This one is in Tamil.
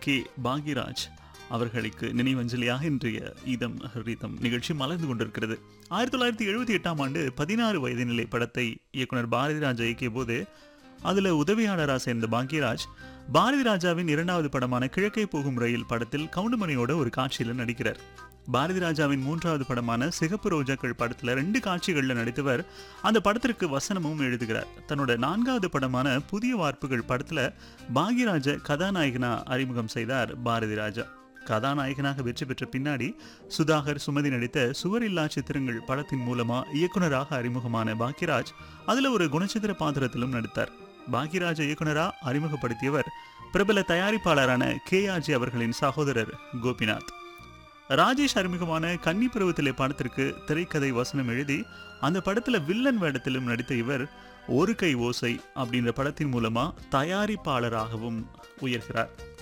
கே பாக்யராஜ் அவர்களுக்கு நினைவஞ்சலியாக இன்றைய இதம் ரீதம் நிகழ்ச்சி மலர்ந்து கொண்டிருக்கிறது ஆயிரத்தி தொள்ளாயிரத்தி எழுபத்தி எட்டாம் ஆண்டு பதினாறு வயது நிலை படத்தை இயக்குனர் பாரதி ராஜா இயக்கிய போது அதுல உதவியாளராக சேர்ந்த பாக்யராஜ் பாரதி ராஜாவின் இரண்டாவது படமான கிழக்கே போகும் ரயில் படத்தில் கவுண்டமணியோட ஒரு காட்சியில நடிக்கிறார் பாரதி ராஜாவின் மூன்றாவது படமான சிகப்பு ரோஜாக்கள் படத்துல ரெண்டு காட்சிகள்ல நடித்தவர் அந்த படத்திற்கு வசனமும் எழுதுகிறார் தன்னோட நான்காவது படமான புதிய வார்ப்புகள் படத்துல பாக்யராஜ கதாநாயகனா அறிமுகம் செய்தார் பாரதி ராஜா கதாநாயகனாக வெற்றி பெற்ற பின்னாடி சுதாகர் சுமதி நடித்த சுவரில்லா சித்திரங்கள் படத்தின் மூலமா இயக்குனராக அறிமுகமான பாக்யராஜ் அதுல ஒரு குணச்சித்திர பாத்திரத்திலும் நடித்தார் பாக்யராஜ இயக்குனரா அறிமுகப்படுத்தியவர் பிரபல தயாரிப்பாளரான கே ஆர்ஜி அவர்களின் சகோதரர் கோபிநாத் ராஜேஷ் அறிமுகமான கன்னி பருவத்திலே படத்திற்கு திரைக்கதை வசனம் எழுதி அந்த படத்துல வில்லன் வேடத்திலும் நடித்த இவர் ஒரு கை ஓசை அப்படின்ற படத்தின் மூலமா தயாரிப்பாளராகவும் உயர்கிறார்